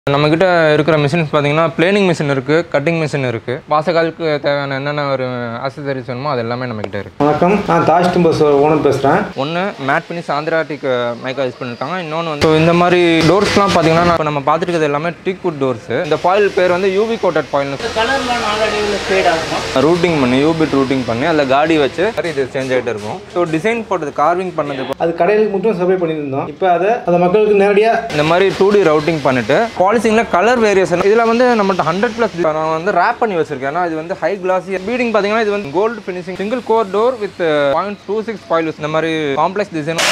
நம்மக்கிட்ட இருக்கிற மிஷின்ஸ் பார்த்தீங்கன்னா பிளேனிங் மிஷின் இருக்குது கட்டிங் மிஷின் இருக்குது வாசகாலுக்கு தேவையான என்னென்ன ஒரு ஆக்சசரிஸ் வேணுமோ அது எல்லாமே நம்மக்கிட்ட இருக்குது வணக்கம் நான் தாஜ் டிம்பர்ஸ் ஓனர் பேசுகிறேன் ஒன்று மேட் பண்ணி சாந்திராட்டிக் மைக்கா யூஸ் பண்ணியிருக்காங்க இன்னொன்று வந்து so இந்த மாதிரி டோர்ஸ்லாம் பார்த்தீங்கன்னா நான் இப்ப நம்ம பார்த்துட்டு இருக்கிறது எல்லாமே டீக் வுட் டோர்ஸ் இந்த ஃபாயில் பேர் வந்து யூவி கோட்டட் ஃபாயில்னு கலர்லாம் நாளடைவில் ஃபேட் ஆகுமா ரூட்டிங் பண்ணி யூபிட் ரூட்டிங் பண்ணி அதில் காடி வச்சு இது சேஞ்ச் ஆகிட்டு இருக்கும் ஸோ டிசைன் போட்டது கார்விங் பண்ணது அது கடைகளுக்கு மட்டும் சப்ளை பண்ணியிருந்தோம் இப்போ அதை அதை மக்களுக்கு நேரடியாக இந்த மாதிரி டூ டி ரவுட்டிங் பண்ணிட்டு பாலிசிங்கில் கலர் வேரியேஷன் இதில் வந்து நம்மள்ட்ட ஹண்ட்ரட் ப்ளஸ் நான் வந்து ரேப் பண்ணி வச்சிருக்கேன் ஏன்னா இது வந்து ஹை கிளாஸி பீடிங் பார்த்தீங்கன்னா இது வந்து gold finishing single core door with point two six foil இந்த மாதிரி காம்ப்ளெக்ஸ் டிசைன்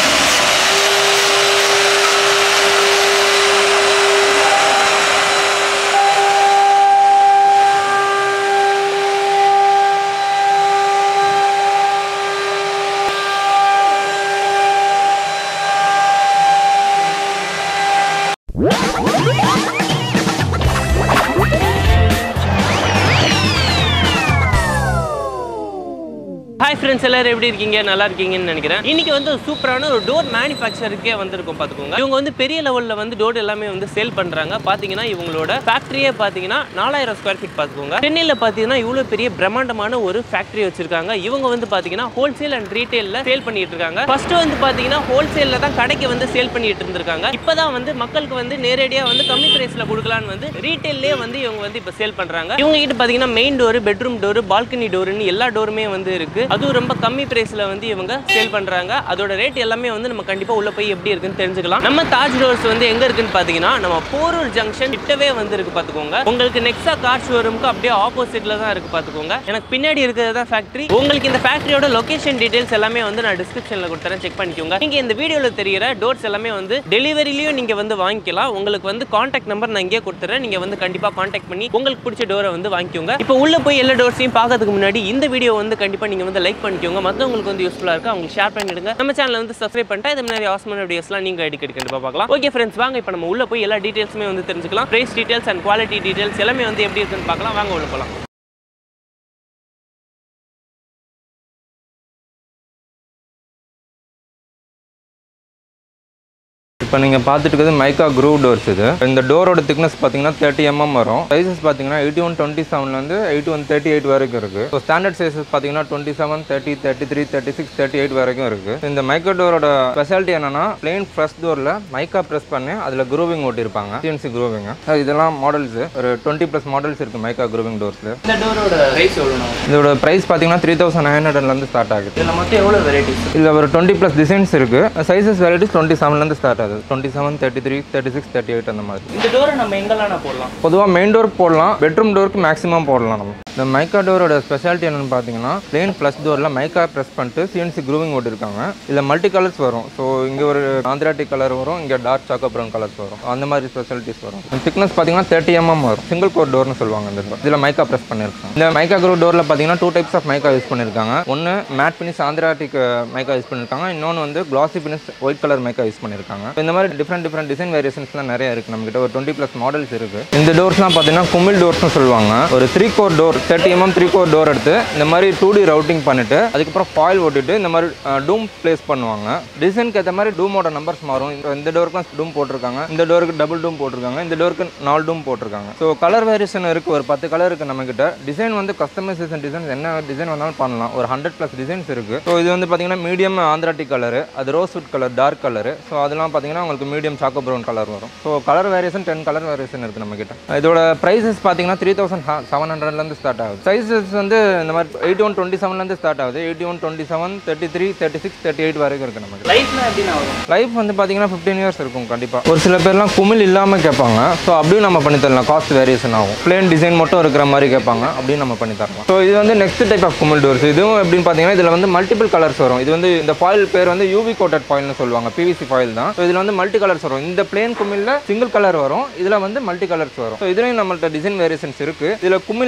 ஹாய் ஃப்ரெண்ட்ஸ் எல்லாரும் எப்படி இருக்கீங்க நல்லா இருக்கீங்கன்னு நினைக்கிறேன் இன்னைக்கு வந்து ஒரு சூப்பரான ஒரு டோர் மேனுஃபேக்சருக்கே வந்திருக்கும் பார்த்துக்கோங்க இவங்க வந்து பெரிய லெவலில் வந்து டோர் எல்லாமே வந்து சேல் பண்ணுறாங்க பார்த்தீங்கன்னா இவங்களோட ஃபேக்ட்ரியே பார்த்தீங்கன்னா நாலாயிரம் ஸ்கொயர் ஃபீட் பார்த்துக்கோங்க சென்னையில் பார்த்தீங்கன்னா இவ்வளோ பெரிய பிரம்மாண்டமான ஒரு ஃபேக்ட்ரி வச்சிருக்காங்க இவங்க வந்து பார்த்தீங்கன்னா ஹோல்சேல் அண்ட் ரீட்டைலில் சேல் பண்ணிட்டு இருக்காங்க ஃபர்ஸ்ட் வந்து பார்த்தீங்கன்னா ஹோல்சேலில் தான் கடைக்கு வந்து சேல் பண்ணிட்டு இருந்திருக்காங்க இப்போ தான் வந்து மக்களுக்கு வந்து நேரடியாக வந்து கம்மி பிரைஸில் கொடுக்கலான்னு வந்து ரீட்டைல்லே வந்து இவங்க வந்து இப்போ சேல் பண்ணுறாங்க இவங்க கிட்ட பார்த்தீங்கன்னா main door bedroom door balcony டோர்னு எல்லா டோருமே வந்து இருக்கு அதுவும் ரொம்ப கம்மி பிரைஸ்ல வந்து இவங்க சேல் பண்றாங்க அதோட ரேட் எல்லாமே வந்து நம்ம கண்டிப்பா உள்ள போய் எப்படி இருக்குன்னு தெரிஞ்சுக்கலாம் நம்ம தாஜ் டோர்ஸ் வந்து எங்க இருக்குன்னு பாத்தீங்கன்னா நம்ம போரூர் ஜங்ஷன் கிட்டவே வந்து இருக்கு பாத்துக்கோங்க உங்களுக்கு நெக்ஸா கார் ஷோரூமுக்கு அப்படியே ஆப்போசிட்ல தான் இருக்கு பாத்துக்கோங்க எனக்கு பின்னாடி இருக்கிறது தான் ஃபேக்டரி உங்களுக்கு இந்த ஃபேக்டரியோட லொகேஷன் டீடைல்ஸ் எல்லாமே வந்து நான் டிஸ்கிரிப்ஷன்ல கொடுத்துறேன் செக் பண்ணிக்கோங்க நீங்க இந்த வீடியோல தெரியிற டோர்ஸ் எல்லாமே வந்து டெலிவரிலையும் நீங்க வந்து வாங்கிக்கலாம் உங்களுக்கு வந்து கான்டாக்ட் நம்பர் நான் இங்கே கொடுத்துறேன் நீங்க வந்து கண்டிப்பா கான்டாக்ட் பண்ணி உங்களுக்கு பிடிச்ச டோரை வந்து வாங்கிக்கோங்க இப்போ உள்ள போய் எல்லா டோர்ஸையும் பார்க்கறதுக்கு முன்னாடி இந்த வீடியோ வந்து கண்டிப்பா நீங்க வந்து லைக் பண்ணிக்கோங்க மற்றவங்களுக்கு வந்து யூஸ்ஃபுல்லா இருக்கு அவங்களுக்கு ஷேர் பண்ணிடுங்க நம்ம சேனலை வந்து சப்ஸ்கிரைப் பண்ணிட்டா இது மாதிரி ஆசமான வீடியோஸ்லாம் நீங்க அடிக்கடி கண்டிப்பா பார்க்கலாம் ஓகே ஃப்ரெண்ட்ஸ் வாங்க இப்போ நம்ம உள்ள போய் எல்லா டீடைல்ஸுமே வந்து தெரிஞ்சுக்கலாம் price details and quality details எல்லாமே வந்து எப்படி இருக்குன்னு பார்க்கலாம் வாங்க உள்ள போகலாம் இப்போ நீங்கள் பார்த்துட்டு இருக்கிறது மைக்கா க்ரூவ் டோர்ஸ் இது இந்த டோரோட திக்னஸ் பார்த்தீங்கன்னா தேர்ட்டி எம்எம் வரும் சைஸஸ் பார்த்தீங்கன்னா எயிட்டி ஒன் டுவெண்ட்டி செவன்லேருந்து எயிட்டி ஒன் தேர்ட்டி எயிட் வரைக்கும் இருக்குது ஸோ ஸ்டாண்டர்ட் சைஸஸ் பார்த்தீங்கன்னா twenty seven thirty thirty three thirty six thirty eight வரைக்கும் இருக்குது இந்த மைக்கா டோரோட ஸ்பெஷாலிட்டி என்னன்னா பிளெயின் ஃப்ரெஷ் டோரில் மைக்கா ப்ரெஸ் பண்ணி அதில் குரூவிங் ஓட்டியிருப்பாங்க சிஎன்சி குரூவிங் இதெல்லாம் மாடல்ஸ் ஒரு டுவெண்ட்டி ப்ளஸ் மாடல்ஸ் இருக்குது மைக்கா குரூவிங் டோர்ஸில் இந்த டோரோட பிரைஸ் எவ்வளோ இதோட ப்ரைஸ் பார்த்தீங்கன்னா த்ரீ தௌசண்ட் நைன் ஹண்ட்ரட்லேருந்து ஸ்டார்ட் ஆகுது இதில் மொத்தம் எவ்வளோ வெரைட்டிஸ் இதில் ஒரு டுவெண்ட்டி ப்ளஸ் டிசைன்ஸ் இருக்குது சைஸஸ் வெரைட்டிஸ் டுவெண்ட்டி செவன்லேருந்து ஸ்டார்ட் ஆகுது twenty seven thirty three thirty six thirty eight அந்த மாதிரி இந்த டோரை நம்ம எங்கெல்லாம் நான் போடலாம் பொதுவாக மெயின் டோர் போடலாம் பெட்ரூம் டோருக்கு மேக்ஸிமம் போடலாம் நம்ம இந்த மைக்கா டோரோட ஸ்பெஷாலிட்டி என்னென்னு பார்த்தீங்கன்னா பிளேன் ப்ளஸ் டோரில் மைக்கா ப்ரெஸ் பண்ணிட்டு சிஎன்சி க்ரூவிங் ஓட்டிருக்காங்க இதில் மல்டி கலர்ஸ் வரும் ஸோ இங்கே ஒரு ஆந்திராட்டிக் கலர் வரும் இங்கே டார்க் சாக்கோ ப்ரௌன் கலர்ஸ் வரும் அந்த மாதிரி ஸ்பெஷாலிட்டிஸ் வரும் திக்னஸ் பார்த்தீங்கன்னா தேர்ட்டி எம்எம் வரும் சிங்கிள் கோர் டோர்னு சொல்லுவாங்க இந்த door. இதில் மைக்கா ப்ரெஸ் பண்ணியிருக்காங்க இந்த மைக்கா க்ரூ டோரில் பார்த்தீங்கன்னா two types of mica use பண்ணியிருக்காங்க ஒன்று மேட் ஃபினிஷ் ஆந்திராட்டிக் மைக்கா யூஸ் பண்ணியிருக்காங்க இன்னொன்று வந்து glossy finish white colour mica use பண்ணியிருக்காங்க இந்த மாதிரி டிஃப்ரெண்ட் டிஃப்ரெண்ட் டிசைன் வேரியேஷன்ஸ்லாம் நிறைய இருக்குது நம்மகிட்ட ஒரு டுவெண்ட்டி ப்ளஸ் மாடல்ஸ் இருக்குது இந்த டோர்ஸ்லாம் பார்த்தீங்கன்னா குமிழ் டோர்ஸ்னு சொல்லுவாங்க ஒரு three core door thirty mm three core door எடுத்து இந்த மாதிரி டூ டி ரவுட்டிங் பண்ணிட்டு அதுக்கப்புறம் ஃபாயில் ஓட்டிட்டு இந்த மாதிரி டூம் ப்ளேஸ் பண்ணுவாங்க டிசைனுக்கு ஏற்ற மாதிரி டூமோட நம்பர்ஸ் மாறும் இந்த- இந்த டோருக்குலாம் டூம் போட்டிருக்காங்க இந்த டோருக்கு டபுள் டூம் போட்டிருக்காங்க இந்த டோருக்கு நாலு டூம் போட்டிருக்காங்க ஸோ கலர் வேரியேஷன் இருக்குது ஒரு பத்து கலர் இருக்குது நம்மக்கிட்ட டிசைன் வந்து கஸ்டமைசேஷன் டிசைன்ஸ் என்ன டிசைன் வேணாலும் பண்ணலாம் ஒரு ஹண்ட்ரட் ப்ளஸ் டிசைன்ஸ் இருக்குது ஸோ இது வந்து பார்த்தீங்கன்னா மீடியம் ஆந்திராட்டிக் கலர் அது rose wood colour dark colour so அதெல்லாம் பார்த்தீங்கன்னா உங்களுக்கு மீடியம் சாக்கோ ப்ரௌன் கலர் வரும் so colour variation ten colour variation இருக்குது நம்மக்கிட்ட இதோட ப்ரைஸஸ் பார்த்தீங்கன்னா த்ரீ தௌசண்ட் செவன் ஹண்ட்ரட்லேருந்து ஸ்டார்ட் ஆகுது சைஸஸ் வந்து இந்த மாதிரி எயிட்டி ஒன் டுவெண்ட்டி செவன்லேருந்து ஸ்டார்ட் ஆகுது eighty one twenty seven thirty three thirty six thirty eight வரைக்கும் இருக்குது நமக்கு லைஃப்னா எப்படின்னா வரும் லைஃப் வந்து பார்த்தீங்கன்னா ஃபிஃப்டீன் இயர்ஸ் இருக்கும் கண்டிப்பாக ஒரு சில பேர்லாம் குமிழ் இல்லாமல் கேட்பாங்க ஸோ அப்படியும் நம்ம பண்ணி தரலாம் காஸ்ட் வேரியேஷன் ஆகும் பிளேன் டிசைன் மட்டும் இருக்கிற மாதிரி கேட்பாங்க அப்படியும் நம்ம பண்ணி தரலாம் ஸோ இது வந்து நெக்ஸ்ட் டைப் ஆஃப் குமிழ் டோர்ஸ் இதுவும் எப்படின்னு பார்த்தீங்கன்னா இதில் வந்து மல்டிபிள் கலர்ஸ் வரும் இது வந்து இந்த ஃபாயில் பேர் வந்து யூவி கோட்டட் ஃபாயில்னு சொல்லுவாங்க பிவிசி ஃபாயில் தான் ஸோ இதில் வந்து மல்டி கலர்ஸ் வரும் இந்த பிளேன் குமிழில் சிங்கிள் கலர் வரும் இதில் வந்து மல்டி கலர்ஸ் வரும் ஸோ இதுலேயும் நம்மள்ட்ட டிசைன் வேரியேஷன்ஸ் இருக்குது இதில் குமிழ் வேணும்னாலும்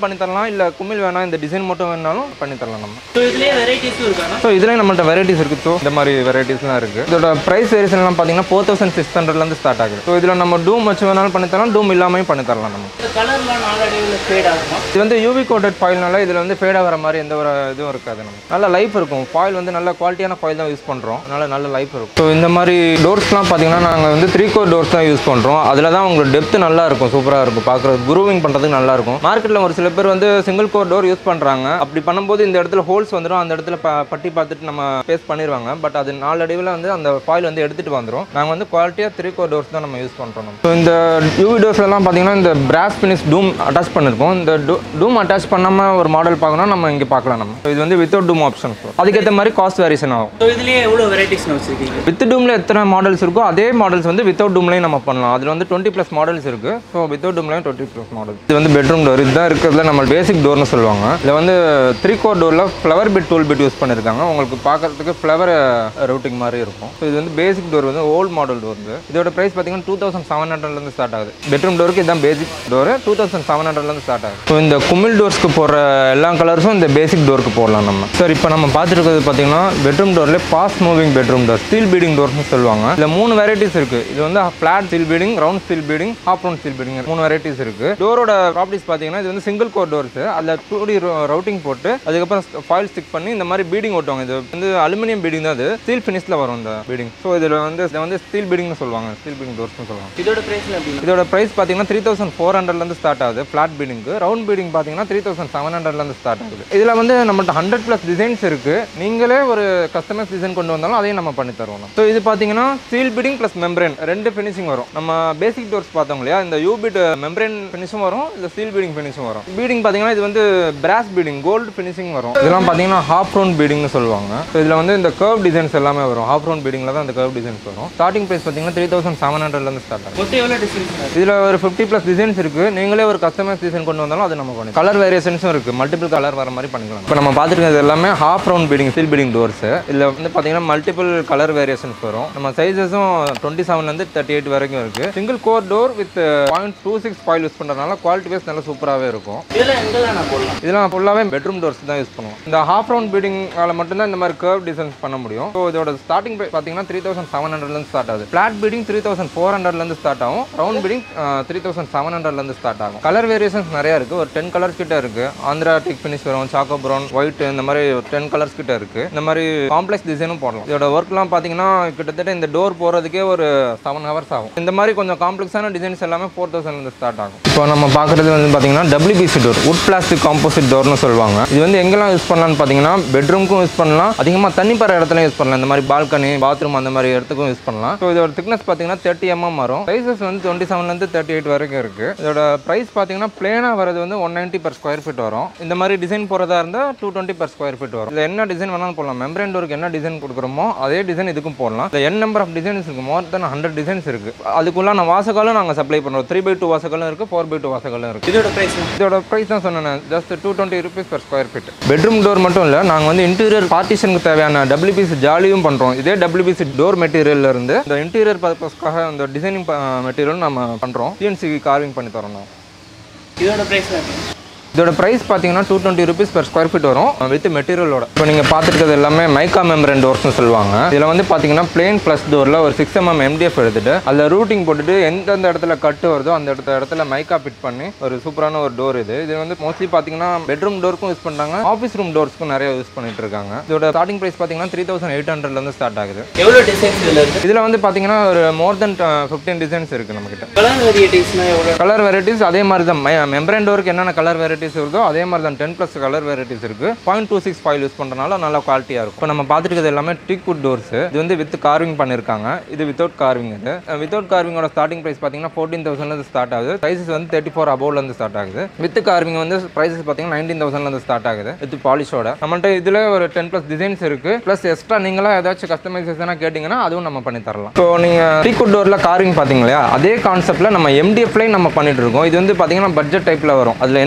பண்ணி தரலாம் இல்லை குமிழ் வேணாம் இந்த டிசைன் மட்டும் வேணாலும் பண்ணி தரலாம் நம்ம ஸோ இதுலேயே வெரைட்டிஸும் இருக்காங்க ஸோ இதுலேயும் நம்மள்ட்ட வெரைட்டிஸ் இருக்குது ஸோ இந்த மாதிரி வெரைட்டிஸ்லாம் இருக்குது இதோட ப்ரைஸ் வேரியேஷன்லாம் பார்த்தீங்கன்னா ஃபோர் தௌசண்ட் சிக்ஸ் ஹண்ட்ரட்லேருந்து ஸ்டார்ட் ஆகுது ஸோ இதில் நம்ம டூம் வச்சு வேணாலும் பண்ணி தரலாம் டூம் இல்லாமையும் பண்ணி தரலாம் நம்ம இந்த கலர்லாம் நாளடைவில் ஃபேட் ஆகுமா இது வந்து யூவி கோட்டட் ஃபாயில்னால இதில் வந்து ஃபேட் ஆகிற மாதிரி எந்த ஒரு இதுவும் இருக்காது நம்ம நல்ல லைஃப் இருக்கும் ஃபாயில் வந்து நல்ல குவாலிட்டியான ஃபாயில் தான் யூஸ் பண்ணுறோம் அதனால நல்ல லைஃப் இருக்கும் ஸோ இந்த மாதிரி டோர்ஸ்லாம் பார்த்தீங்கன்னா நாங்கள் வந்து த்ரீ கோர் டோர்ஸ் தான் யூஸ் பண்ணுறோம் அதில் தான் உங்களுக்கு டெப்த் நல்லா இருக்கும் சூப்பராக இருக்கும் பார்க்குறது குரூவிங் பண்ணுறதுக்கு நல்லா இருக்கும் மார்க்கெட்டில் ஒரு சில பேர் வந்து சிங்கிள் கோர் டோர் யூஸ் பண்ணுறாங்க அப்படி பண்ணும்போது இந்த இடத்துல ஹோல்ஸ் வந்துடும் அந்த இடத்துல ப- பட்டி பார்த்துட்டு நம்ம பேஸ் பண்ணிடுவாங்க பட் அது நாளடைவில் வந்து அந்த ஃபாயில் வந்து எடுத்துகிட்டு வந்துடும் நாங்கள் வந்து குவாலிட்டியாக த்ரீ கோர் டோர்ஸ் தான் நம்ம யூஸ் பண்ணுறோம் ஸோ இந்த யூவி டோர்ஸ்லாம் பார்த்தீங்கன்னா இந்த பிராஸ் ஃபினிஷ் டூம் அட்டாச் பண்ணிருக்கோம் இந்த டூம் அட்டாச் பண்ணாமல் ஒரு மாடல் பார்க்கணும் நம்ம இங்கே பார்க்கலாம் நம்ம So இது வந்து வித்தவுட் டூம் ஆப்ஷன் அதுக்கேற்ற மாதிரி காஸ்ட் வேரியேஷன் ஆகும் ஸோ இதுலேயே எவ்வளோ வெரைட்டிஸ்னு வச்சுருக்கீங்க வித் டூமில் எத்தனை மாடல்ஸ் இருக்கோ அதே மாடல்ஸ் வந்து வித்தவுட் டூம்லையும் நம்ம பண்ணலாம் அதில் வந்து டுவெண்ட்டி ப்ளஸ் மாடல்ஸ் இருக்குது ஸோ வித்தவுட் டூம்லையும் டுவெண்ட்டி ப்ளஸ் மாடல் இது வந்து பெட்ரூம் டோர் இதுதான் இருக்கிறதுல நம்ம பேசிக் டோர்னு சொல்லுவாங்க இதில் வந்து த்ரீ கோர் டோரில் flower bit tool bit use பண்ணியிருக்காங்க உங்களுக்கு பார்க்கறதுக்கு ஃப்ளவர் ரூட்டிங் மாதிரி இருக்கும் ஸோ இது வந்து பேசிக் டோர் வந்து ஓல்ட் மாடல் டோர் வந்து இதோட ப்ரைஸ் பார்த்தீங்கன்னா டூ தௌசண்ட் செவன் ஹண்ட்ரட்லேருந்து ஸ்டார்ட் ஆகுது பெட்ரூம் டோருக்கு இதான் basic door two thousand seven ஹண்ட்ரட்லேருந்து ஸ்டார்ட் ஆகுது ஸோ இந்த குமிழ் டோர்ஸ்க்கு போடுற எல்லா கலர்ஸும் இந்த பேசிக் டோருக்கு போடலாம் நம்ம சார் இப்போ நம்ம பார்த்துட்டு இருக்கிறது பார்த்தீங்கன்னா பெட்ரூம் டோர்ல fast moving bedroom door steel beading டோர்ஸ்னு சொல்லுவாங்க இதில் மூணு வெரைட்டிஸ் இருக்கு இது வந்து flat steel beading round steel beading half round steel beading மூணு வெரைட்டிஸ் இருக்கு டோரோட ப்ராப்பர்ட்டிஸ் பார்த்தீங்கன்னா இது வந்து சிங்கிள் கோர் டோர்ஸ் அதில் டூ டி ரவுட்டிங் போட்டு அதுக்கப்புறம் ஃபாயில் ஸ்டிக் பண்ணி இந்த மாதிரி பீடிங் ஓட்டுவாங்க இது வந்து அலுமினியம் பீடிங் தான் அது ஸ்டீல் ஃபினிஷில் வரும் இந்த பீடிங் ஸோ இதில் வந்து இதை வந்து ஸ்டீல் பீடிங்னு சொல்லுவாங்க ஸ்டீல் பீடிங் டோர்ஸ்னு சொல்லுவாங்க இதோட ப்ரைஸ்ல எப்படின்னா இதோட ப்ரைஸ் பார்த்தீங்கன்னா த்ரீ தௌசண்ட் ஃபோர் ஹண்ட்ரட்லேருந்து ஸ்டார்ட் ஆகுது ஃப்ளாட் பீடிங்க்கு ரவுண்ட் பீடிங் பார்த்தீங்கன்னா த்ரீ தௌசண்ட் செவன் ஹண்ட்ரட்லேருந்து ஸ்டார்ட் ஆகுது இதில் வந்து நம்மள்ட்ட ஹண்ட்ரட் ப்ளஸ் டிசைன்ஸ் இருக்குது நீங்களே ஒரு கஸ்டமைஸ் டிசைன் கொண்டு வந்தாலும் அதையும் நம்ம பண்ணி தருவோம் ஸோ இது பார்த்தீங்கன்னா ஸ்டீல் பீடிங் ப்ளஸ் மெம்பரேன் ரெண்டு ஃபினிஷிங் வரும் நம்ம பேசிக் டோர்ஸ் பார்த்தோம் இல்லையா இந்த யூபிட் மெம்பரேன் ஃபினிஷும் வரும் இந்த ஸ்டீல் பீடிங் ஃபினிஷும் வரும் பீடிங் பார்த்தீங்கன்னா இது வந்து பிராஸ் பீடிங் கோல்டு ஃபினிஷிங் வரும் இதெல்லாம் பார்த்தீங்கன்னா ஹாஃப் ரவுண்ட் பீடிங்னு சொல்லுவாங்க ஸோ இதில் வந்து இந்த கர்வ் டிசைன்ஸ் எல்லாமே வரும் ஹாஃப் ரவுண்ட் பீடிங்கில் தான் இந்த கர்வ் டிசைன்ஸ் வரும் ஸ்டார்டிங் ப்ரைஸ் பார்த்தீங்கன்னா த்ரீ தௌசண்ட் செவன் ஹண்ட்ரட்லேருந்து ஸ்டார்ட் ஆகும் மொத்தம் எவ்வளோ டிஸ்கவுண்ட் இதில் ஒரு ஃபிஃப்டி ப்ளஸ் டிசைன்ஸ் இருக்குது நீங்களே ஒரு கஸ்டமைஸ் டிசைன் கொண்டு வந்தாலும் அது நம்ம பண்ணி கலர் வேரியேஷன்ஸும் இருக்குது மல்டிபிள் கலர் வர மாதிரி பண்ணிக்கலாம் இப்போ நம்ம பார்த்துருக்கிறது எல்லாமே half round beading steel beading doors இதில் வந்து பார்த்தீங்கன்னா மல்டிபிள் கலர் வேரியேஷன்ஸ் வரும் நம்ம சைஸஸும் டுவெண்ட்டி செவன்லேருந்து தேர்ட்டி எயிட் வரைக்கும் இருக்குது single core door with point two six foil use பண்ணுறதுனால குவாலிட்டி பேஸ் நல்லா சூப்பராகவே இருக்கும் இதெல்லாம் எங்கெல்லாம் நான் போடலாம் இதெல்லாம் ஃபுல்லாகவே பெட்ரூம் டோர்ஸ் தான் யூஸ் பண்ணுவோம் இந்த ஹாஃப் ரவுண்ட் பீடிங்கால மட்டும்தான் இந்த மாதிரி கர்வ் டிசைன்ஸ் பண்ண முடியும் ஸோ இதோட ஸ்டார்டிங் ப்ரைஸ் பார்த்தீங்கன்னா த்ரீ தௌசண்ட் செவன் ஹண்ட்ரட்லேருந்து ஸ்டார்ட் ஆகுது flat beading three thousand four ஹண்ட்ரட்லேருந்து ஸ்டார்ட் ஆகும் round beading three thousand seven ஹண்ட்ரட்லேருந்து ஸ்டார்ட் ஆகும் கலர் வேரியேஷன்ஸ் நிறைய இருக்குது ஒரு டென் கலர்ஸ் கிட்ட இருக்குது ஆந்திரா டிக் ஃபினிஷ் வரும் சாக்கோ ப்ரௌன் ஒயிட் இந்த மாதிரி ஒரு டென் கலர்ஸ் கிட்ட இருக்குது இந்த மாதிரி காம்ப்ளெக்ஸ் டிசைனும் போடலாம் இதோட ஒர்க்லாம் பார்த்தீங்கன்னா கிட்டத்தட்ட இந்த டோர் போகிறதுக்கே ஒரு செவன் ஹவர்ஸ் ஆகும் இந்த மாதிரி கொஞ்சம் காம்ப்ளெக்ஸான டிசைன்ஸ் எல்லாமே ஃபோர் தௌசண்ட்லேருந்து ஸ்டார்ட் ஆகும் இப்போ நம்ம பார்க்குறது வந்து பார்த்தீங்கன்னா WPC door wood plastic composite டோர்னு சொல்லுவாங்க இது வந்து எங்கெல்லாம் யூஸ் பண்ணலாம்னு பார்த்தீங்கன்னா பெட்ரூம்க்கும் யூஸ் பண்ணலாம் அதிகமாக தண்ணி பற இடத்துல யூஸ் பண்ணலாம் இந்த மாதிரி பால்கனி பாத்ரூம் அந்த மாதிரி இடத்துக்கும் யூஸ் பண்ணலாம் ஸோ இதோட திக்னஸ் பார்த்தீங்கன்னா தேர்ட்டி எம்எம் வரும் சைஸஸ் வந்து டுவெண்ட்டி செவன்லேருந்து தேர்ட்டி எயிட் வரைக்கும் இருக்குது இதோட ப்ரைஸ் பார்த்தீங்கன்னா பிளேனாக வரது வந்து one ninety per square feet வரும் இந்த மாதிரி டிசைன் போகிறதா இருந்தால் two twenty per square feet வரும் இதில் என்ன டிசைன் வேணாலும் போடலாம் மெம்பரேன் டோருக்கு என்ன டிசைன் கொடுக்குறோமோ அதே டிசைன் இதுக்கும் போடலாம் இந்த என் நம்பர் ஆஃப் டிசைன்ஸ் இருக்குது மோர் தென் ஹண்ட்ரட் டிசைன்ஸ் இருக்குது அதுக்குள்ளான வாசகாலும் நாங்கள் சப்ளை பண்ணுறோம் த்ரீ பை டூ வாசகாலும் இருக்குது ஃபோர் பை டூ வாசகாலும் இருக்குது இதோட ப்ரைஸ் இதோட ப்ரைஸ் தான் சொன்னேன் just two twenty rupees per square feet bedroom door மட்டும் இல்லை நாங்கள் வந்து இன்டீரியர் பார்ட்டிஷனுக்கு தேவையான டபிள்யூபிசி ஜாலியும் பண்ணுறோம் இதே டபிள்யூபிசி டோர் மெட்டீரியல்ல இருந்து இந்த இன்டீரியர் பர்பஸ்க்காக இந்த டிசைனிங் மெட்டீரியல் நம்ம பண்ணுறோம் சிஎன்சி கார்விங் பண்ணி தரோம் நான் இதோட ப்ரைஸ் இதோட ப்ரைஸ் பார்த்தீங்கன்னா two twenty rupees per square feet வரும் வித் மெட்டீரியலோட இப்போ நீங்கள் பார்த்துருக்கிறது எல்லாமே மைக்கா மெம்பரன் டோர்ஸ்னு சொல்லுவாங்க இதில் வந்து பார்த்தீங்கன்னா பிளேன் ப்ளஸ் டோரில் ஒரு சிக்ஸ் எம்எம் எம்டிஎஃப் எடுத்துட்டு அதில் ரூட்டிங் போட்டுட்டு எந்தெந்த இடத்துல கட்டு வருதோ அந்த இடத்த இடத்துல மைக்கா ஃபிட் பண்ணி ஒரு சூப்பரான ஒரு டோர் இது இது வந்து மோஸ்ட்லி பார்த்தீங்கன்னா பெட்ரூம் டோருக்கும் யூஸ் பண்ணுறாங்க ஆஃபீஸ் ரூம் டோர்ஸ்க்கும் நிறைய யூஸ் பண்ணிட்டு இருக்காங்க இதோட ஸ்டார்டிங் ப்ரைஸ் பார்த்தீங்கன்னா த்ரீ தௌசண்ட் எயிட் ஹண்ட்ரட்லேருந்து ஸ்டார்ட் ஆகுது எவ்வளோ டிசைன்ஸ் இதில் இருக்குது இதில் வந்து பார்த்தீங்கன்னா ஒரு மோர் தென் ஃபிஃப்டீன் டிசைன்ஸ் இருக்குது நம்மக்கிட்ட கலர் வெரைட்டிஸ்னால் எவ்வளோ கலர் வெரைட்டிஸ் அதே மாதிரி தான் மெம்பரேன் டோருக்கு என்னென்ன கலர் வெரைட்டிஸ் வருதோ அதே மாதிரி தான் டென் ப்ளஸ் கலர் வெரைட்டிஸ் இருக்கு point two six five use பண்ணுறதுனால நல்லா குவாலிட்டியாக இருக்கும் இப்போ நம்ம பார்த்துருக்கிறது எல்லாமே டீக் வுட் டோர்ஸ் இது வந்து வித் கார்விங் பண்ணியிருக்காங்க இது வித்தவுட் கார்விங் இது வித்தவுட் கார்விங்கோட ஸ்டார்டிங் ப்ரைஸ் பார்த்தீங்கன்னா ஃபோர்டீன் தௌசண்ட்லேருந்து ஸ்டார்ட் ஆகுது சைஸஸ் வந்து தேர்ட்டி ஃபோர் அபோவ்லேருந்து ஸ்டார்ட் ஆகுது வித் கார்விங் வந்து ப்ரைஸஸ் பார்த்தீங்கன்னா நைன்டீன் தௌசண்ட்லேருந்து ஸ்டார்ட் ஆகுது வித் பாலிஷோட நம்மள்ட்ட இதில் ஒரு டென் ப்ளஸ் டிசைன்ஸ் இருக்கு ப்ளஸ் எக்ஸ்ட்ரா நீங்களா ஏதாச்சும் கஸ்டமைசேஷனாக கேட்டிங்கன்னா அதுவும் நம்ம பண்ணி தரலாம் ஸோ நீங்கள் டீக்குட் டோரில் கார்விங் பார்த்தீங்க இல்லையா அதே கான்செப்ட்டில் நம்ம எம்டிஎஃப்லையும் நம்ம பண்ணிட்டு இருக்கோம் இது வந்து பார்த்தீங்கன்னா பட்ஜெட் டைப்பில் வரும் அதில் என்ன டிசைன்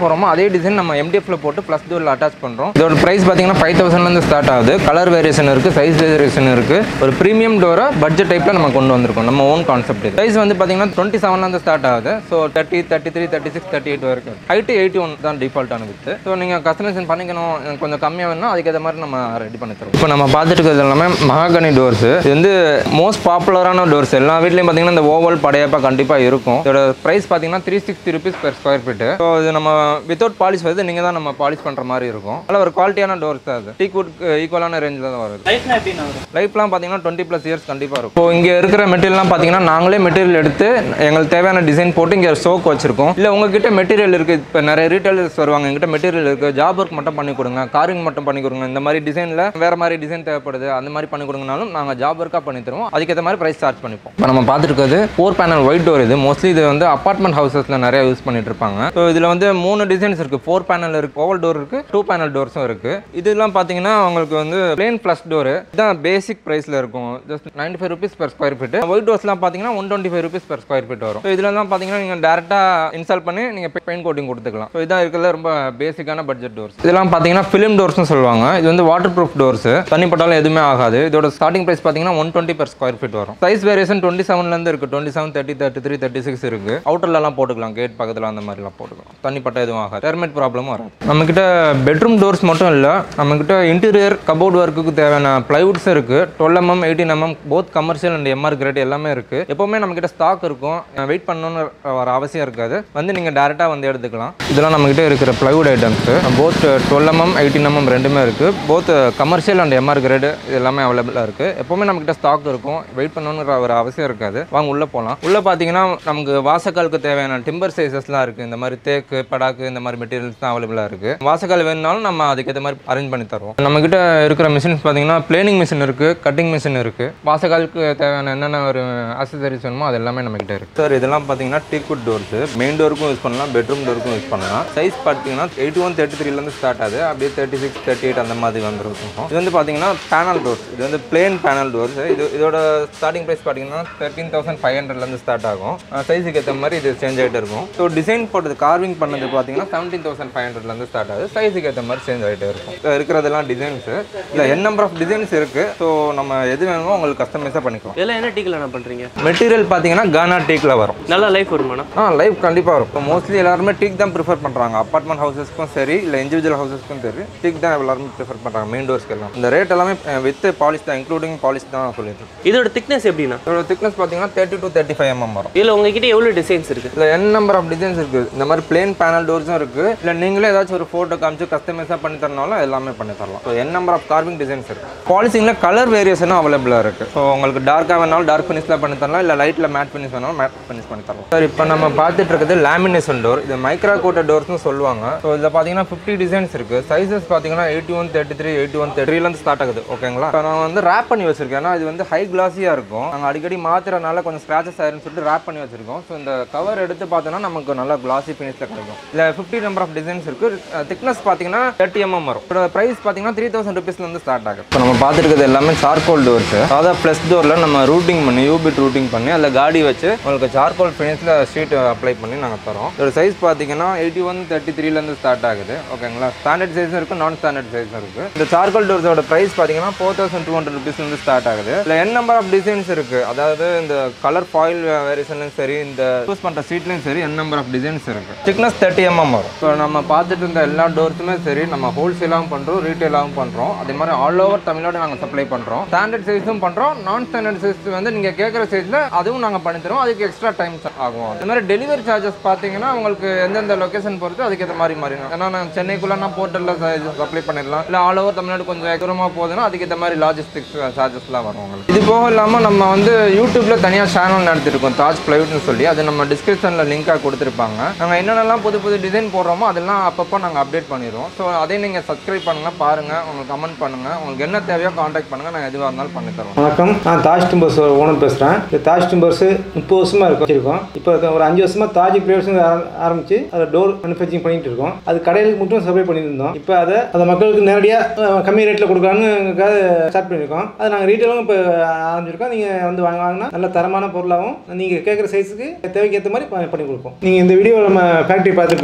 போகிறோமோ அதே டிசைன் நம்ம எம்டிஎஃப்ல போட்டு ப்ளஸ் டோரில் அட்டாச் பண்ணுறோம் இதோட ப்ரைஸ் பார்த்தீங்கன்னா ஃபைவ் தௌசண்ட்லேருந்து ஸ்டார்ட் ஆகுது கலர் வேரியேஷன் இருக்குது சைஸ் வேரியேஷன் இருக்குது ஒரு ப்ரீமியம் டோரை பட்ஜெட் டைப்பில் நம்ம கொண்டு வந்திருக்கோம் நம்ம ஓன் கான்செப்ட் இது சைஸ் வந்து பார்த்தீங்கன்னா டுவெண்ட்டி செவன்லேருந்து ஸ்டார்ட் ஆகுது so thirty thirty three thirty six thirty eight வரைக்கும் ஹைட்டு எயிட்டி ஒன் தான் டிஃபால்ட்டான வித்து ஸோ நீங்கள் கஸ்டமைசேஷன் பண்ணிக்கணும் எனக்கு கொஞ்சம் கம்மியாக வேணும்னா அதுக்கேற்ற மாதிரி நம்ம ரெடி பண்ணி தரோம் இப்போ நம்ம பார்த்துட்டு இருக்கிறது எல்லாமே மகாகனி டோர்ஸ் இது வந்து மோஸ்ட் பாப்புலரான டோர்ஸ் எல்லா வீட்லையும் பார்த்தீங்கன்னா இந்த ஓவல் படையப்பா கண்டிப்பாக இருக்கும் இதோட ப்ரைஸ் பார்த்தீங்கன்னா three sixty rupees per square feet so இது நம்ம வித்தவுட் பாலிஷ் வருது நீங்கள் தான் நம்ம பாலிஷ் பண்ணுற மாதிரி இருக்கும் அதில் ஒரு குவாலிட்டியான டோர்ஸ் தான் அது டீக் வுட் ஈக்குவலான ரேஞ்சில் தான் வருது லைஃப்னா எப்படின்னா வரும் லைஃப்லாம் பார்த்தீங்கன்னா டுவெண்ட்டி ப்ளஸ் இயர்ஸ் கண்டிப்பாக இருக்கும் இப்போ இங்கே இருக்கிற மெட்டீரியல்லாம் பார்த்தீங்கன்னா நாங்களே மெட்டீரியல் எடுத்து எங்களுக்கு தேவையான டிசைன் போட்டு இங்கே ஸ்டோக் வச்சிருக்கோம் இல்லை உங்ககிட்ட மெட்டீரியல் இருக்குது இப்போ நிறைய ரீட்டைலர்ஸ் வருவாங்க எங்கிட்ட மெட்டீரியல் இருக்குது ஜாப் ஒர்க் மட்டும் பண்ணி கொடுங்க காரிங் மட்டும் பண்ணி கொடுங்க இந்த மாதிரி டிசைனில் வேறு மாதிரி டிசைன் தேவைப்படுது அந்த மாதிரி பண்ணி கொடுங்கனாலும் நாங்கள் ஜாப் ஒர்க்காக பண்ணி தருவோம் அதுக்கேற்ற மாதிரி ப்ரைஸ் சார்ஜ் பண்ணிப்போம் இப்போ நம்ம பார்த்துருக்கிறது ஃபோர் பேனல் ஒயிட் டோர் இது மோஸ்ட்லி இது வந்து அப்பார்ட்மெண்ட் ஹவுசஸில் நிறைய யூஸ் பண்ணிட்டு இருப்பாங்க ஸோ இதில் வந்து மூணு டிசைன்ஸ் இருக்குது ஃபோர் பேனல் இருக்குது ஓவல் டோர் இருக்குது டூ பேனல் டோர்ஸும் இருக்குது இதெல்லாம் பார்த்தீங்கன்னா உங்களுக்கு வந்து பிளேன் ப்ளஸ் டோரு இதுதான் பேசிக் ப்ரைஸில் இருக்கும் just ninety five rupees per square feet white டோர்ஸ்லாம் பார்த்தீங்கன்னா one twenty five rupees per square feet வரும் ஸோ இதில் தான் பார்த்தீங்கன்னா நீங்கள் டேரெக்டாக இன்ஸ்டால் பண்ணி நீங்கள் பெயிண்ட் கோட்டிங் கொடுத்துக்கலாம் ஸோ இதான் இருக்கிறதுல ரொம்ப பேசிக்கான பட்ஜெட் டோர்ஸ் இதெல்லாம் பார்த்தீங்கன்னா ஃபிலிம் டோர்ஸ்னு சொல்லுவாங்க இது வந்து வாட்டர் ப்ரூஃப் டோர்ஸ் தண்ணி பட்டாலும் எதுவுமே ஆகாது இதோட ஸ்டார்டிங் ப்ரைஸ் பார்த்தீங்கன்னா one twenty per square feet வரும் சைஸ் வேரியேஷன் டுவெண்ட்டி செவன்லேருந்து இருக்குது twenty seven thirty thirty three thirty six இருக்குது அவுட்டர்லலாம் போட்டுக்கலாம் கேட் பக்கத்தில் அந்த மாதிரிலாம் போட்டுக்கலாம் தண்ணி பட்டா எதுவும் ஆகாது டெர்மெட் ப்ராப்ளமும் வராது நம்மக்கிட்ட பெட்ரூம் டோர்ஸ் மட்டும் இல்லை நம்மக்கிட்ட இன்டீரியர் கபோர்ட் ஒர்க்குக்கு தேவையான ப்ளைவுட்ஸ் இருக்குது twelve mm eighteen mm both commercial and MR grade எல்லாமே இருக்குது எப்போவுமே நம்மக்கிட்ட ஸ்டாக் இருக்கும் வெயிட் பண்ணணும்னு வர அவசியம் இருக்காது வந்து நீங்கள் டேரெக்டாக வந்து எடுத்துக்கலாம் இதெல்லாம் நம்மக்கிட்ட இருக்கிற plywood items both twelve mm eighteen mm ரெண்டுமே இருக்குது both commercial and MR grade இது எல்லாமே அவைலபிளாக இருக்குது எப்போவுமே நம்மக்கிட்ட ஸ்டாக் இருக்கும் வெயிட் பண்ணணுன்ற ஒரு அவசியம் இருக்காது வாங்க உள்ளே போகலாம் உள்ளே பார்த்தீங்கன்னா நமக்கு வாசக்காலுக்கு தேவையான டிம்பர் சைஸஸ்லாம் இருக்குது இந்த மாதிரி தேக்கு படாக்கு இந்த மாதிரி மெட்டீரியல்ஸ் தான் அவைலபிளாக இருக்குது வாசக்கால் வேணுனாலும் நம்ம அதுக்கேற்ற மாதிரி அரேஞ்ச் பண்ணி தருவோம் நம்மக்கிட்ட இருக்கிற மிஷின்ஸ் பார்த்தீங்கன்னா பிளேனிங் மிஷின் இருக்குது கட்டிங் மிஷின் இருக்குது வாசக்காலுக்கு தேவையான என்னென்ன ஒரு அசசரிஸ் வேணுமோ அது எல்லாமே நம்மக்கிட்ட இருக்குது சார் இதெல்லாம் பார்த்தீங்கன்னா டீக்குட் டோர்ஸ் மெயின் டோருக்கும் யூஸ் பண்ணலாம் பெட்ரூம் டோருக்கும் யூஸ் பண்ணலாம் சைஸ் பார்த்தீங்கன்னா எயிட்டி ஒன் தேர்ட்டி த்ரீலேருந்து ஸ்டார்ட் ஆகுது அப்படியே தேர்ட்டி சிக்ஸ் தேர்ட்டி எயிட் அந்த மாதிரி வந்துருக்கும் இது வந்து பார்த்தீங்கன்னா பேனல் டோர்ஸ் இது வந்து பிளேன் பேனல் டோர்ஸ் இது இதோட ஸ்டார்டிங் ப்ரைஸ் பார்த்தீங்கன்னா தேர்ட்டீன் தௌசண்ட் ஃபைவ் ஹண்ட்ரட்லேருந்து ஸ்டார்ட் ஆகும் சைஸுக்கு ஏற்ற மாதிரி இது சேஞ்ச் ஆகிட்டு இருக்கும் ஸோ டிசைன் போட்டது கார்விங் பண்ணது பார்த்தீங்கன்னா செவன்டீன் தௌசண்ட் ஃபைவ் ஹண்ட்ரட்லேருந்து ஸ்டார்ட் ஆகுது சைஸுக்கு ஏற்ற மாதிரி சேஞ்ச் ஆகிட்டே இருக்கும் இதுல இருக்கிறதெல்லாம் டிசைன்ஸு இல்லை என் நம்பர் ஆஃப் டிசைன்ஸ் இருக்குது ஸோ நம்ம எது வேணுமோ உங்களுக்கு கஸ்டமைஸாக பண்ணிக்கலாம் இதெல்லாம் என்ன டீக்கில் என்ன பண்ணுறீங்க மெட்டீரியல் பார்த்தீங்கன்னா கானா டீக்கில் வரும் நல்லா லைஃப் வருமாண்ணா ஆ லைஃப் கண்டிப்பாக வரும் இப்போ மோஸ்ட்லி எல்லாருமே டீக் தான் ப்ரிஃபர் பண்ணுறாங்க அப்பார்ட்மெண்ட் ஹவுசஸ்க்கும் சரி இல்லை இண்டிவிஜுவல் ஹவுசஸ்க்கும் சரி டீக் தான் எல்லாருமே ப்ரிஃபர் பண்ணுறாங்க மெயின் டோர்ஸ்க்கு எல்லாம் இந்த ரேட் எல்லாமே வித் பாலிஷ் தான் இன்க்ளூடிங் பாலிஷ் தான் சொல்லிட்டு இருக்கோம். இதோட திக்னஸ் எப்படிண்ணா இதோட திக்னஸ் பார்த்தீங்கன்னா thirty to thirty five mm வரும் இதில் உங்ககிட்ட எவ்வளோ டிசைன்ஸ் இருக்குது இதில் என் நம்பர் ஆஃப் டிசைன்ஸ் இருக்குது இந்த மாதிரி பிளேன் பேனல் டோர்ஸும் இருக்குது இல்லை நீங்களே ஏதாச்சும் ஒரு ஃபோட்டோ காமிச்சு கஸ்டமைஸாக பண்ணி தரனாலும் எல்லாமே பண்ணி தரலாம் so N number of carving designs இருக்குது பாலிசிங்கில் கலர் வேரியேஷனும் அவைலபிளாக இருக்குது ஸோ உங்களுக்கு டார்க்காக வேணாலும் டார்க் ஃபினிஷில் பண்ணி தரலாம் இல்லை லைட்டில் மேட் ஃபினிஷ் வேணாலும் மேட் ஃபினிஷ் பண்ணி தரலாம் சார் இப்போ நம்ம பார்த்துட்டு இருக்கிறது லேமினேஷன் டோர் இது மைக்ரா கோட்டர் டோர்ஸ்னு சொல்லுவாங்க ஸோ இதில் பார்த்தீங்கன்னா ஃபிஃப்டி டிசைன்ஸ் இருக்குது சைஸஸ் பார்த்தீங்கன்னா eighty one thirty three eighty one தேர்ட்டிலேருந்து ஸ்டார்ட் ஆகுது ஓகேங்களா இப்போ நான் வந்து ரேப் பண்ணி வச்சிருக்கேன் ஏன்னா இது வந்து ஹை கிளாஸியாக இருக்கும் நாங்கள் அடிக்கடி மாத்துறதுனால கொஞ்சம் ஸ்க்ராச்சஸ் ஆயிருன்னு சொல்லிட்டு ரேப் பண்ணி வச்சிருக்கோம் ஸோ இந்த கவர் எடுத்து பார்த்தோன்னா நமக்கு நல்லா கிளாசி ஃபினிஷில் கிடைக்கும் இல்லை ஃபிஃப்டி நம்பர் ஆஃப் டிசைன்ஸ் இருக்குது திக்னஸ் பார்த்தீங்கன்னா தேர்ட்டி எம்எம் வரும் இதோட ப்ரைஸ் பார்த்தீங்கன்னா த்ரீ தௌசண்ட் ருபீஸ்லேருந்து ஸ்டார்ட் ஆகும் இப்போ நம்ம பார்த்துருக்கிறது எல்லாமே சார்கோல் டோர்ஸ் அதாவது ப்ளஸ் டோரில் நம்ம ரூட்டிங் பண்ணி யூபிட் ரூட்டிங் பண்ணி அதில் காடி வச்சு உங்களுக்கு சார்கோல் ஃபினிஷில் ஷீட் அப்ளை பண்ணி நாங்கள் தரோம் இதோட சைஸ் பார்த்தீங்கன்னா எயிட்டி ஒன் தேர்ட்டி த்ரீலேருந்து ஸ்டார்ட் ஆகுது ஓகேங்களா ஸ்டாண்டர்ட் சைஸும் இருக்குது நான் ஸ்டாண்டர்ட் சைஸும் இருக்குது இந்த சார்கோல் டோர்ஸோட ப்ரைஸ் பார்த்தீங்கன்னா ஃபோர் தௌசண்ட் டூ ஹண்ட்ரட் ருபீஸ்லேருந்து ஸ்டார்ட் ஆகுது இல்லை என் நம்பர் ஆஃப் டிசைன்ஸ் இருக்குது அதாவது இந்த கலர் ஃபாயில் வேரியேஷன்லையும் சரி இந்த யூஸ் பண்ணுற சீட்லையும் சரி என் நம்பர் ஆஃப் டிசைன்ஸ் இருக்குது திக்னஸ் தேர்ட்டி எம்எம் வரும் ஸோ நம்ம பார்த்துட்டு இருந்த எல்லா டோர்ஸுமே சரி நம்ம ஹோல்சேலாகவும் பண்ணுறோம் ரீட்டைலாகவும் பண்ணுறோம் அதே மாதிரி ஆல் ஓவர் தமிழ்நாடு நாங்கள் சப்ளை பண்ணுறோம் ஸ்டாண்டர்ட் சைஸும் பண்ணுறோம் நான் ஸ்டாண்டர்ட் சைஸ் வந்து நீங்கள் கேட்குற சைஸில் அதுவும் நாங்கள் பண்ணி தரோம் அதுக்கு எக்ஸ்ட்ரா டைம் ஆகும் அதே மாதிரி டெலிவரி சார்ஜஸ் பார்த்தீங்கன்னா உங்களுக்கு எந்தெந்த லொகேஷன் பொறுத்து அதுக்கேற்ற மாதிரி மாறிடும் ஏன்னா நான் சென்னைக்குள்ளே நான் போர்ட்டலில் சப்ளை பண்ணிடலாம் இல்லை ஆல் ஓவர் தமிழ்நாடு கொஞ்சம் தூரமாக போகுதுன்னா அதுக்கேற்ற மாதிரி லாஜிஸ்டிக்ஸ் சார்ஜஸ்லாம் வரும் உங்களுக்கு இது போக இல்லாமல் நம்ம வந்து யூடியூப்ல தனியாக சேனல் நடத்திருக்கோம் தாஜ் பிளைவுட்னு சொல்லி அது நம்ம டிஸ்கிரிப்ஷனில் லிங்காக கொடுத்துருப்பாங்க நாங்கள் என்னென்னலாம் புது புது டிசைன் போடுறோமோ அதெல்லாம் அப்பப்போ நாங்கள் அப்டேட் பண்ணிடுவோம் ஸோ அதையும் நீங்கள் சப்ஸ்கிரைப் பண்ணுங்கள் பாருங்கள் உங்களுக்கு கமெண்ட் பண்ணுங்கள் உங்களுக்கு என்ன தேவையோ காண்டாக்ட் பண்ணுங்கள் நாங்கள் எதுவாக இருந்தாலும் பண்ணி தரோம் வணக்கம் நான் தாஜ் டிம்பர்ஸ் ஓனர் பேசுகிறேன் இந்த தாஜ் டிம்பர்ஸ் முப்பது வருஷமாக இருக்கும் வச்சிருக்கோம் இப்போ ஒரு அஞ்சு வருஷமாக தாஜ் பிளேயர்ஸ் ஆரம்பிச்சு அதை டோர் மேனுஃபேக்சரிங் பண்ணிட்டு இருக்கோம் அது கடைகளுக்கு மட்டும் சப்ளை பண்ணியிருந்தோம் இப்போ அதை அதை மக்களுக்கு நேரடியாக கம்மி ரேட்டில் கொடுக்கலான்னு ஸ்டார்ட் பண்ணியிருக்கோம் அதை நாங்கள் ரீட்டெயிலும் இப்போ ஆரம்பிச்சிருக்கோம் நீங்கள் வந்து வாங்க வாங்கினா நல்ல தரமான பொருளாகவும் நீங்கள் கேட்குற சைஸுக்கு தேவைக்கு ஏற்ற மாதிரி ப- பண்ணி கொடுப்போம் நீங்கள் இந்த வீடியோ நம்ம ஃபேக்ட்ரி பார்த்துருப்பீங்க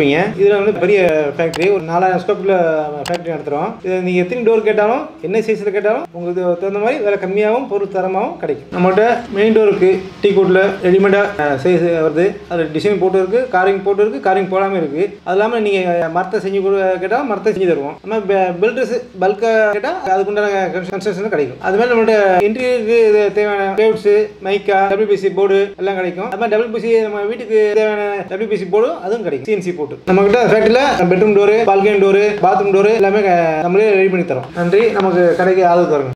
கேட்டிருப்பீங்க இதில் வந்து பெரிய ஃபேக்ட்ரி ஒரு நாலாயிரம் ஸ்கொயர் ஃபேக்ட்ரி நடத்துகிறோம் இது நீங்கள் எத்தனை டோர் கேட்டாலும் என்ன சைஸில் கேட்டாலும் உங்களுக்கு தகுந்த மாதிரி விலை கம்மியாகவும் பொருள் தரமாகவும் கிடைக்கும் நம்மகிட்ட மெயின் டோர் இருக்குது டீ கோட்டில் ரெடிமேடாக சைஸ் வருது அதில் டிசைன் போட்டு இருக்குது காரிங் போட்டு இருக்குது காரிங் போடாமல் இருக்குது அது இல்லாமல் நீங்கள் மரத்தை செஞ்சு கொடு கேட்டால் மரத்தை செஞ்சு தருவோம் நம்ம பில்டர்ஸ் பல்காக கேட்டால் அதுக்குண்டான கன்ஸ்ட்ரக்ஷன் கிடைக்கும் அது மாதிரி நம்மளோட இன்டீரியருக்கு தேவையான பிளேட்ஸு மைக்கா டபிள்யூபிசி போர்டு எல்லாம் கிடைக்கும் அது மாதிரி டபிள்யூபிசி நம்ம வீட்டுக்கு தேவையான டபிள்யூபிசி போர்டும் அதுவும் கிடைக்கும் சிஎன்சி போட்டு நம்ம கிட்ட ஃபேக்டரியில் bedroom door balcony door bathroom door எல்லாமே க- நம்மளே ரெடி பண்ணி தரோம் நன்றி நமக்கு கடைக்கு ஆதரவு தருங்க